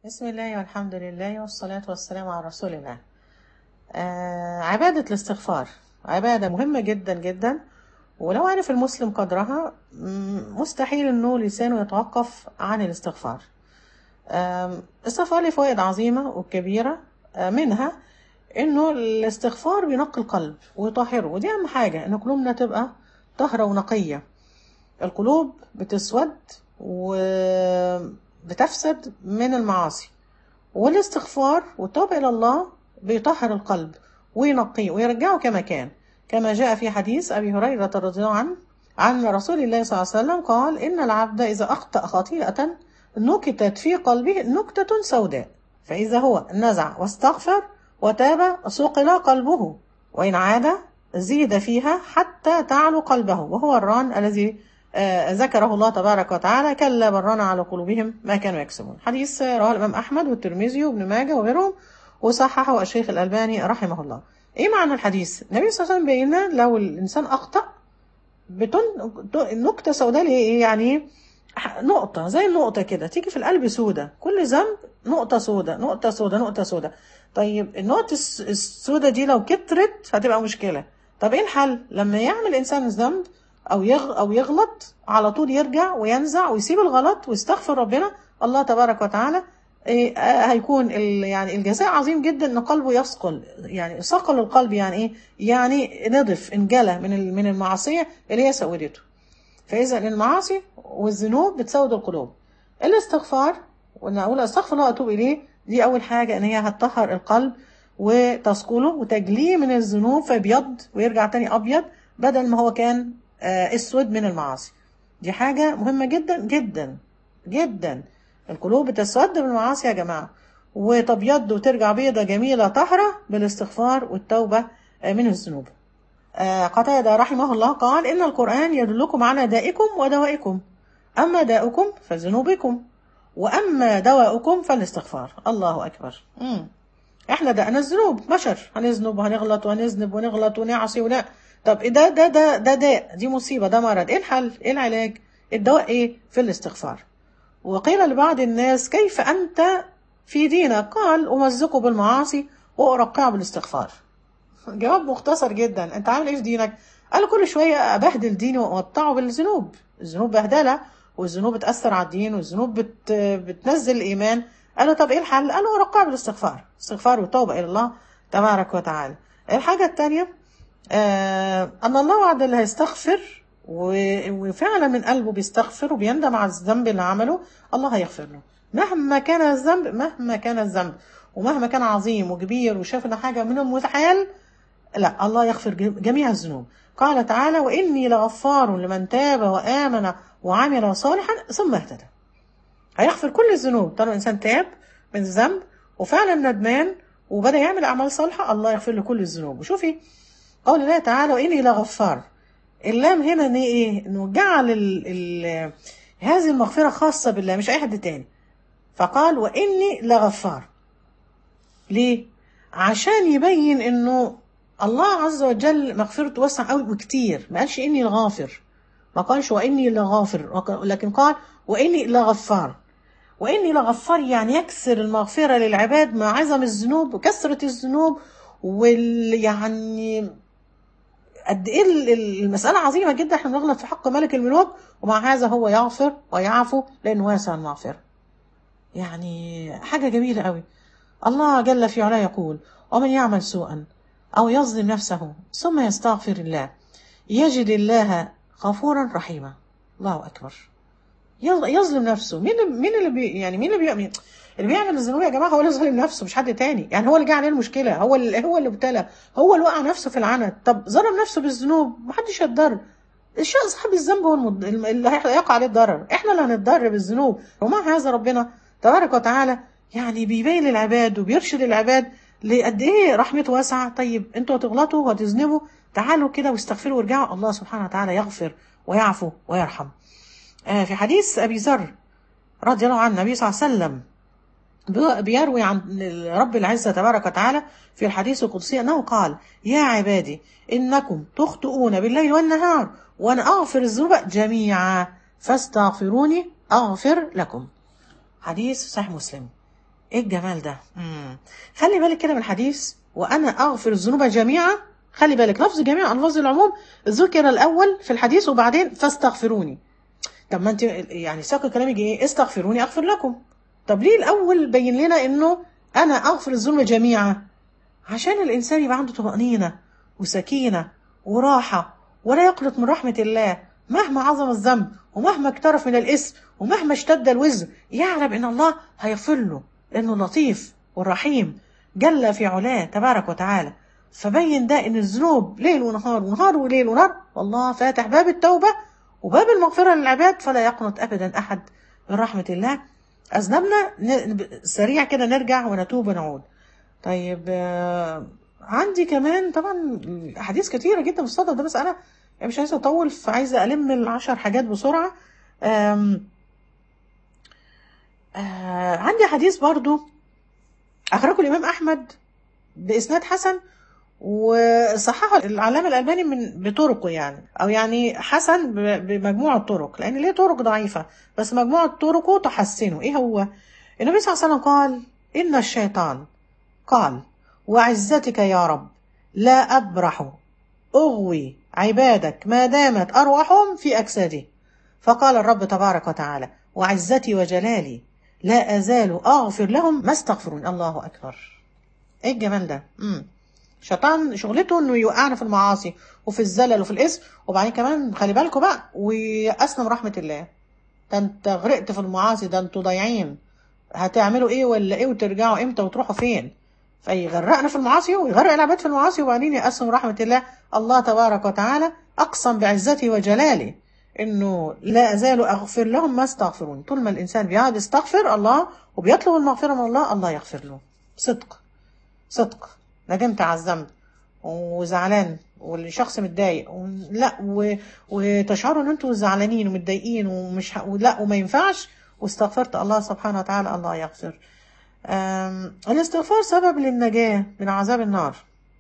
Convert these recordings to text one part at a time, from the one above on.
بسم الله والحمد لله والصلاة والسلام على رسول الله آه عبادة الاستغفار عبادة مهمة جدا جدا ولو عرف المسلم قدرها م- مستحيل انه لسانه يتوقف عن الاستغفار آم، الاستغفار له فوائد عظيمة وكبيرة آه، منها انه الاستغفار بينقي القلب ويطهره ودي اهم حاجة ان قلوبنا تبقى طاهرة ونقية القلوب بتسود وبتفسد من المعاصي والاستغفار والتوبة إلى الله بيطهر القلب وينقيه ويرجعه كما كان كما جاء في حديث أبي هريرة رضي الله عنه عن رسول الله صلى الله عليه وسلم قال إن العبد إذا أخطأ خطيئة نكتت في قلبه نكتة سوداء فإذا هو نزع واستغفر وتاب صقل قلبه وإن عاد زيد فيها حتى تعلو قلبه وهو الران الذي آه، ذكره الله تبارك وتعالى كلا برنا على قلوبهم ما كانوا يكسبون حديث آه، رواه الإمام أحمد والترمذي وابن ماجه وغيرهم وصححه الشيخ الألباني رحمه الله إيه معنى الحديث؟ النبي صلى الله عليه وسلم بين لنا لو الإنسان أخطأ بتن نكتة سوداء اللي هي إيه يعني ح- نقطة زي النقطة كده تيجي في القلب سودة كل ذنب نقطة سودة نقطة سودة نقطة سودة طيب النقطة الس- السودة دي لو كترت هتبقى مشكلة طب ايه الحل لما يعمل انسان ذنب او يغ او يغلط على طول يرجع وينزع ويسيب الغلط ويستغفر ربنا الله تبارك وتعالى إيه آه، هيكون ال- يعني الجزاء عظيم جدا ان قلبه يثقل يعني ثقل القلب يعني ايه يعني نضف انجلى من ال- من المعصيه اللي هي سودته فإذا المعاصي والذنوب بتسود القلوب الاستغفار وأن أقول أستغفر الله وأتوب إليه دي أول حاجة إن هي هتطهر القلب وتثقله وتجليه من الذنوب فيبيض ويرجع تاني أبيض بدل ما هو كان آه، أسود من المعاصي دي حاجة مهمة جدا جدا جدا القلوب بتسود بالمعاصي يا جماعة وتبيض وترجع بيضة جميلة طهرة بالاستغفار والتوبة آه، من الذنوب آه، قتادة رحمه الله قال إن القرآن يدلكم على دائكم ودوائكم أما داؤكم فذنوبكم وأما دواؤكم فالاستغفار الله أكبر مم. احنا دقنا الذنوب بشر هنذنب وهنغلط وهنذنب ونغلط ونعصي ولا طب إيه ده ده ده ده داء دي مصيبة ده مرض ايه الحل ايه العلاج الدواء ايه في الاستغفار وقيل لبعض الناس كيف أنت في دينك قال أمزقه بالمعاصي وأرقعه بالاستغفار جواب مختصر جدا انت عامل ايه في دينك قال كل شويه ابهدل ديني واقطعه بالذنوب الذنوب بهدله والذنوب بتاثر على الدين والذنوب بت... بتنزل الايمان قالوا طب ايه الحل قالوا ارقع بالاستغفار استغفار والتوبه الى الله تبارك وتعالى الحاجه الثانيه آه ان الله وعد اللي هيستغفر و- وفعلا من قلبه بيستغفر وبيندم على الذنب اللي عمله الله هيغفر له مهما كان الذنب مهما كان الذنب ومهما كان عظيم وكبير وشاف ان حاجه من المتحال لا الله يغفر جميع الذنوب قال تعالى وإني لغفار لمن تاب وآمن وعمل صالحا ثم اهتدى هيغفر كل الذنوب طالما الإنسان تاب من الذنب وفعلا ندمان وبدأ يعمل أعمال صالحة الله يغفر له كل الذنوب وشوفي قول الله تعالى وإني لغفار اللام هنا إن إيه إنه جعل ال ال هذه المغفرة خاصة بالله مش أي حد تاني فقال وإني لغفار ليه؟ عشان يبين انه الله عز وجل مغفرته واسعة قوي وكتير ما قالش اني الغافر ما قالش واني لغافر وك- لكن قال واني لغفار واني لغفار يعني يكسر المغفرة للعباد مع عظم الذنوب وكثرة الذنوب وال يعني قد ايه ال- ال- المسألة عظيمة جدا احنا بنغلط في حق ملك الملوك ومع هذا هو يغفر ويعفو لانه واسع المغفرة يعني حاجة جميلة قوي الله جل في علاه يقول ومن يعمل سوءا أو يظلم نفسه ثم يستغفر الله يجد الله غفورا رحيما الله أكبر يظ- يظلم نفسه مين مين اللي بي يعني مين اللي بيعمل اللي بيعمل الذنوب يا جماعه هو اللي ظالم نفسه مش حد تاني يعني هو اللي جه عليه المشكله هو اللي هو اللي ابتلى هو اللي وقع نفسه في العنت طب ظلم نفسه بالذنوب محدش هيتضرر الشخص صاحب الذنب هو المض... اللي هيقع عليه الضرر احنا اللي هنتضرر بالذنوب ومع هذا ربنا تبارك وتعالى يعني بيبين للعباد وبيرشد العباد لقد ايه رحمته واسعه طيب انتوا هتغلطوا وهتذنبوا تعالوا كده واستغفروا وارجعوا الله سبحانه وتعالى يغفر ويعفو ويرحم آه في حديث ابي ذر رضي الله عنه النبي صلى الله عليه وسلم بي- بيروي عن رب العزة تبارك وتعالى في الحديث القدسي أنه قال يا عبادي إنكم تخطئون بالليل والنهار وأنا أغفر الذنوب جميعا فاستغفروني أغفر لكم حديث صحيح مسلم ايه الجمال ده مم. خلي بالك كده من الحديث وانا اغفر الذنوب جميعا خلي بالك لفظ جميع الفاظ العموم ذكر الاول في الحديث وبعدين فاستغفروني طب ما انت يعني ساق كلامك ايه استغفروني اغفر لكم طب ليه الاول بين لنا انه انا اغفر الذنوب جميعا عشان الانسان يبقى عنده طمانينه وسكينه وراحه ولا يقنط من رحمه الله مهما عظم الذنب ومهما اقترف من الاسم ومهما اشتد الوزر يعلم ان الله هيغفر له لانه لطيف والرحيم جل في علاه تبارك وتعالى فبين ده ان الذنوب ليل ونهار ونهار وليل ونهار والله فاتح باب التوبه وباب المغفره للعباد فلا يقنط ابدا احد من رحمه الله اذنبنا ن- سريع كده نرجع ونتوب ونعود طيب آه، عندي كمان طبعا احاديث كتيره جدا في الصدر ده بس انا مش عايزه اطول فعايزه الم العشر حاجات بسرعه آم، آه، عندي حديث برضو اخرجه الامام احمد باسناد حسن وصححه العلامه الالباني من بطرقه يعني او يعني حسن ب- بمجموع الطرق لان ليه طرق ضعيفه بس مجموعه طرقه تحسنه ايه هو النبي صلى الله عليه وسلم قال ان الشيطان قال وعزتك يا رب لا ابرح اغوي عبادك ما دامت ارواحهم في اجسادي فقال الرب تبارك وتعالى وعزتي وجلالي لا ازال اغفر لهم ما استغفرون الله اكبر ايه الجمال ده امم شيطان شغلته انه يوقعنا في المعاصي وفي الزلل وفي الاسم وبعدين كمان خلي بالكم بقى ويأسنا من رحمه الله ده انت غرقت في المعاصي ده انتوا ضايعين هتعملوا ايه ولا ايه وترجعوا امتى وتروحوا فين فيغرقنا في المعاصي ويغرق العباد في المعاصي وبعدين يأسوا من رحمه الله الله تبارك وتعالى اقسم بعزته وجلاله انه لا ازال اغفر لهم ما استغفرون طول ما الانسان بيقعد يستغفر الله وبيطلب المغفره من الله الله يغفر له صدق صدق ندمت على الذنب وزعلان والشخص متضايق و- لا و... وتشعروا ان انتوا زعلانين ومتضايقين ومش ه... لا وما ينفعش واستغفرت الله سبحانه وتعالى الله يغفر أم... الاستغفار سبب للنجاة من عذاب النار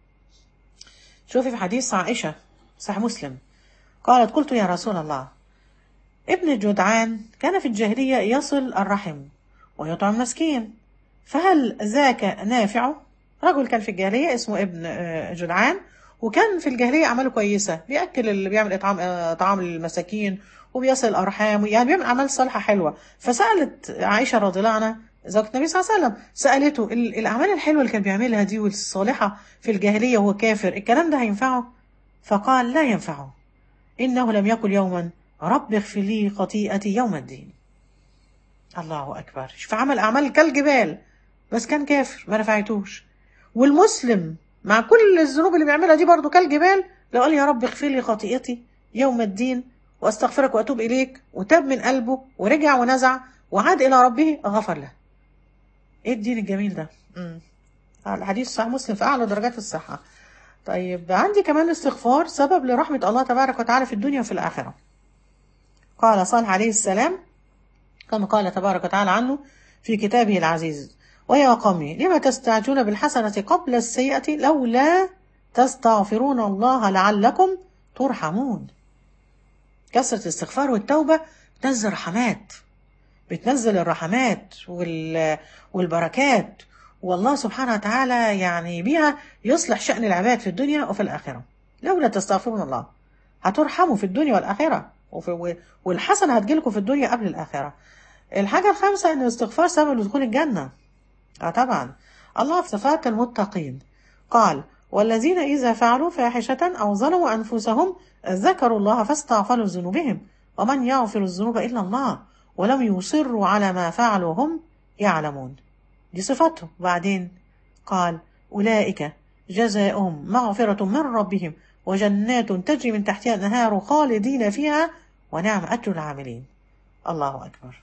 شوفي في حديث عائشة صحيح مسلم قالت قلت يا رسول الله ابن جدعان كان في الجاهلية يصل الرحم ويطعم مسكين فهل ذاك نافع رجل كان في الجاهلية اسمه ابن آه، جدعان وكان في الجاهلية أعماله كويسة بيأكل اللي بيعمل إطعام آه، طعام للمساكين وبيصل الأرحام يعني بيعمل أعمال صالحة حلوة فسألت عائشة رضي الله عنها زوجة النبي صلى الله عليه وسلم سألته ال- الأعمال الحلوة اللي كان بيعملها دي والصالحة في الجاهلية وهو كافر الكلام ده هينفعه فقال لا ينفعه إنه لم يقل يوما رب اغفر لي خطيئتي يوم الدين الله أكبر فعمل أعمال كالجبال بس كان كافر ما نفعتوش والمسلم مع كل الذنوب اللي بيعملها دي برضه كالجبال لو قال يا رب اغفر لي خطيئتي يوم الدين واستغفرك واتوب اليك وتاب من قلبه ورجع ونزع وعاد الى ربه غفر له ايه الدين الجميل ده امم الحديث صحيح مسلم في اعلى درجات الصحه طيب عندي كمان استغفار سبب لرحمه الله تبارك وتعالى في الدنيا وفي الاخره قال صالح عليه السلام كما قال تبارك وتعالى عنه في كتابه العزيز ويا قومي لم تستعجلون بالحسنة قبل السيئة لولا تستغفرون الله لعلكم ترحمون كثرة الاستغفار والتوبة بتنزل رحمات بتنزل الرحمات وال... والبركات والله سبحانه وتعالى يعني بها يصلح شأن العباد في الدنيا وفي الآخرة لولا تستغفرون الله هترحموا في الدنيا والآخرة وفي... والحسنة هتجيلكم في الدنيا قبل الآخرة الحاجة الخامسة أن الاستغفار سبب لدخول الجنة اه طبعا الله في صفات المتقين قال والذين إذا فعلوا فاحشة أو ظلموا أنفسهم ذكروا الله فاستغفروا ذنوبهم ومن يغفر الذنوب إلا الله ولم يصروا على ما فعلوا هم يعلمون دي صفاتهم بعدين قال أولئك جزاؤهم مغفرة من ربهم وجنات تجري من تحتها الأنهار خالدين فيها ونعم أجر العاملين الله أكبر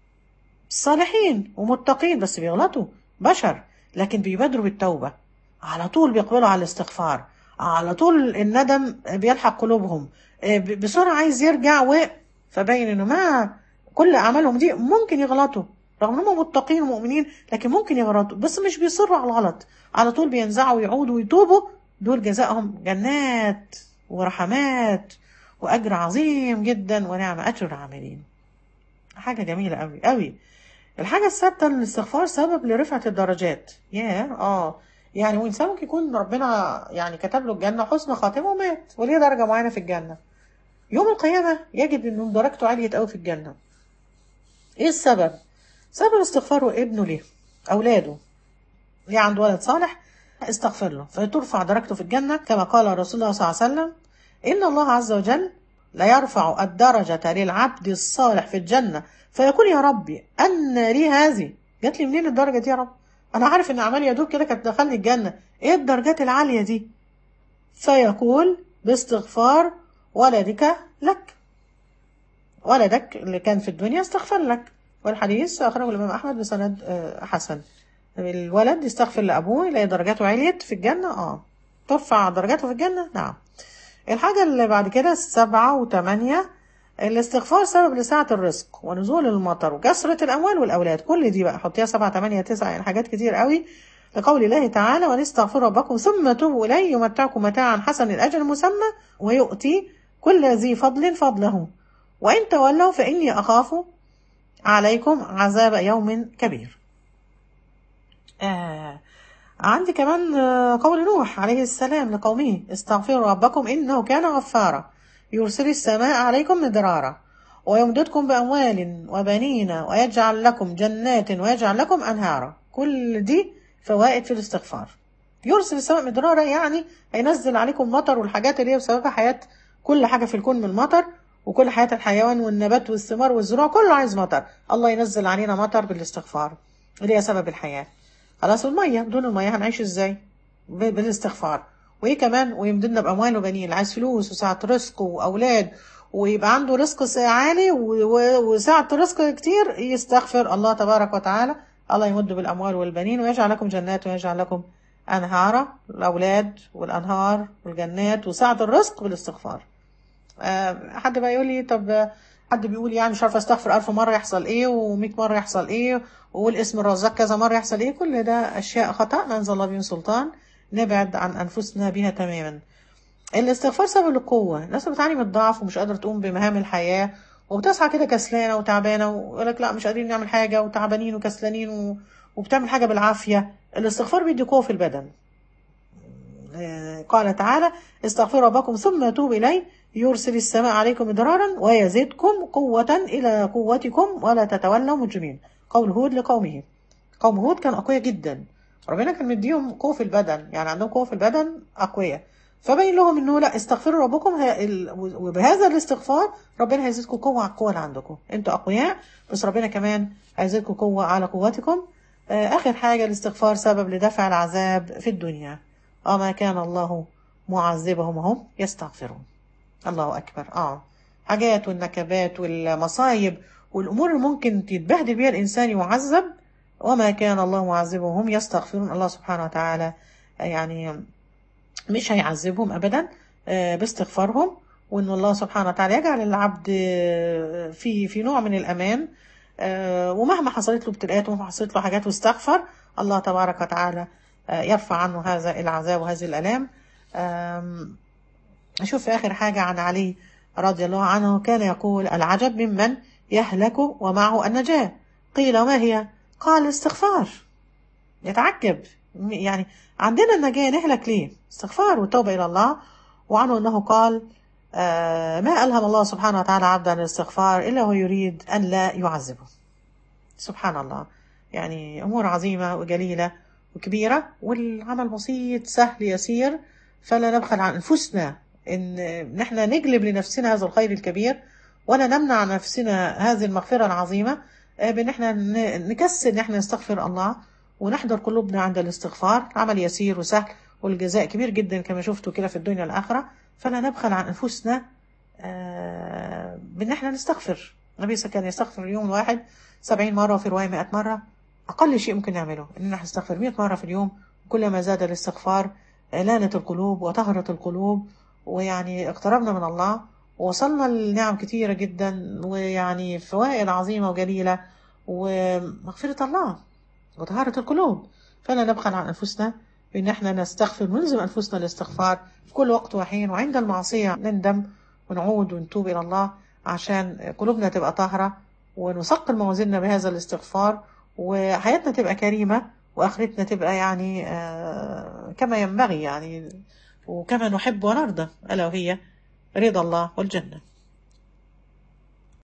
صالحين ومتقين بس بيغلطوا بشر لكن بيبادروا بالتوبة على طول بيقبلوا على الاستغفار على طول الندم بيلحق قلوبهم ب- بسرعة عايز يرجع و فبين انه ما كل اعمالهم دي ممكن يغلطوا رغم انهم متقين ومؤمنين لكن ممكن يغلطوا بس مش بيصروا على الغلط على طول بينزعوا ويعودوا ويتوبوا دول جزائهم جنات ورحمات واجر عظيم جدا ونعم اجر العاملين حاجة جميلة قوي قوي الحاجة الثابتة إن الاستغفار سبب لرفعة الدرجات ياه اه يعني وإنسان ممكن يكون ربنا يعني كتب له الجنة حسن خاتمة ومات وليه درجة معينة في الجنة يوم القيامة يجد إنه درجته عالية أوي في الجنة إيه السبب؟ سبب استغفاره ابنه ليه أولاده ليه عنده ولد صالح استغفر له فترفع درجته في الجنة كما قال رسول الله صلى الله عليه وسلم إن الله عز وجل لا يرفع الدرجة للعبد الصالح في الجنة فيقول يا ربي أن لي هذه جات لي منين الدرجة دي يا رب أنا عارف إن أعمالي يا دوب كده كانت دخلني الجنة إيه الدرجات العالية دي فيقول باستغفار ولدك لك ولدك اللي كان في الدنيا استغفر لك والحديث أخرجه الإمام أحمد بسند آه، حسن الولد يستغفر لأبوه يلاقي درجاته عليت في الجنة اه ترفع درجاته في الجنة نعم الحاجة اللي بعد كده سبعة وثمانية الاستغفار سبب لسعة الرزق ونزول المطر وكثرة الأموال والأولاد كل دي بقى حطيها سبعة ثمانية تسعة يعني حاجات كتير قوي لقول الله تعالى وليستغفروا ربكم ثم توبوا إليه يمتعكم متاعا حسنا الأجل مسمى ويؤتي كل ذي فضل فضله وإن تولوا فإني أخاف عليكم عذاب يوم كبير آه عندي كمان آه، قول نوح عليه السلام لقومه استغفروا ربكم إنه كان غفارا يرسل السماء عليكم مدرارا ويمددكم بأموال وبنين ويجعل لكم جنات ويجعل لكم أنهارا كل دي فوائد في الاستغفار يرسل السماء مدرارا يعني هينزل عليكم مطر والحاجات اللي هي بسببها حياة كل حاجة في الكون من المطر وكل حياة الحيوان والنبات والثمار والزروع كله عايز مطر الله ينزل علينا مطر بالاستغفار اللي هي سبب الحياة خلاص المية بدون المية هنعيش ازاي ب- بالاستغفار وايه كمان ويمددنا باموال وبنين اللي عايز فلوس وسعة رزق واولاد ويبقى عنده رزق س- عالي و- و- وسعة رزق كتير يستغفر الله تبارك وتعالى الله يمد بالاموال والبنين ويجعل لكم جنات ويجعل لكم انهارا الاولاد والانهار والجنات وسعة الرزق بالاستغفار آه، حد بقى يقول لي طب آه، حد بيقول يعني مش عارفه استغفر ألف مرة يحصل ايه و100 مرة يحصل ايه وقول اسم الرزاق كذا مرة يحصل ايه كل ده أشياء خطأ ما أنزل الله به من سلطان نبعد عن أنفسنا بها تماما الاستغفار سبب القوة الناس اللي بتعاني من الضعف ومش قادرة تقوم بمهام الحياة وبتصحى كده كسلانة وتعبانة ويقول لك لا مش قادرين نعمل حاجة وتعبانين وكسلانين و... وبتعمل حاجة بالعافية الاستغفار بيدي قوة في البدن آه، قال تعالى استغفروا ربكم ثم توبوا إليه يرسل السماء عليكم مدرارا ويزدكم قوة إلى قوتكم ولا تتولوا مجرمين قول هود لقومه قوم هود كانوا أقوياء جدا ربنا كان مديهم قوة في البدن يعني عندهم قوة في البدن أقوياء فبين لهم انه لا استغفروا ربكم ه- ال- وبهذا الاستغفار ربنا هيزيدكم قوة على القوة اللي عندكم انتوا أقوياء بس ربنا كمان هيزيدكم قوة على قوتكم آه، آخر حاجة الاستغفار سبب لدفع العذاب في الدنيا وما كان الله معذبهم وهم يستغفرون الله أكبر آه حاجات والنكبات والمصايب والأمور اللي ممكن تتبهدل بها الإنسان يعذب وما كان الله معذبهم وهم يستغفرون الله سبحانه وتعالى آه، يعني مش هيعذبهم أبدا آه، باستغفارهم وأن الله سبحانه وتعالى يجعل العبد آه، في في نوع من الأمان آه، ومهما حصلت له ابتلاءات ومهما حصلت له حاجات واستغفر الله تبارك وتعالى آه، يرفع عنه هذا العذاب وهذه الآلام آم، أشوف في آخر حاجة عن علي رضي الله عنه كان يقول العجب ممن يهلك ومعه النجاة قيل ما هي قال الاستغفار يتعجب م- يعني عندنا النجاة نهلك ليه استغفار والتوبة إلى الله وعنه أنه قال آه، ما ألهم الله سبحانه وتعالى عبدا الاستغفار إلا هو يريد أن لا يعذبه سبحان الله يعني أمور عظيمة وجليلة وكبيرة والعمل بسيط سهل يسير فلا نبخل عن أنفسنا إن نحن نجلب لنفسنا هذا الخير الكبير ولا نمنع نفسنا هذه المغفرة العظيمة آه، بأن احنا ن- نكسل ان احنا نستغفر الله ونحضر قلوبنا عند الاستغفار عمل يسير وسهل والجزاء كبير جدا كما شفتوا كده في الدنيا والآخرة فلا نبخل عن أنفسنا آه، بأن احنا نستغفر النبي صلى الله عليه وسلم كان يستغفر اليوم الواحد سبعين مرة وفي رواية مئة مرة أقل شيء ممكن نعمله إننا نستغفر مئة مرة في اليوم كلما زاد الاستغفار آه، لانت القلوب وطهرت القلوب ويعني اقتربنا من الله ووصلنا لنعم كتيرة جدا ويعني فوائد عظيمة وجليلة ومغفرة الله وطهارة القلوب فلا نبخل عن أنفسنا بأن احنا نستغفر نلزم أنفسنا الاستغفار في كل وقت وحين وعند المعصية نندم ونعود ونتوب إلى الله عشان قلوبنا تبقى طاهرة ونثقل موازيننا بهذا الاستغفار وحياتنا تبقى كريمة وآخرتنا تبقى يعني آه، كما ينبغي يعني وكما نحب ونرضى ألا وهي رضا الله والجنة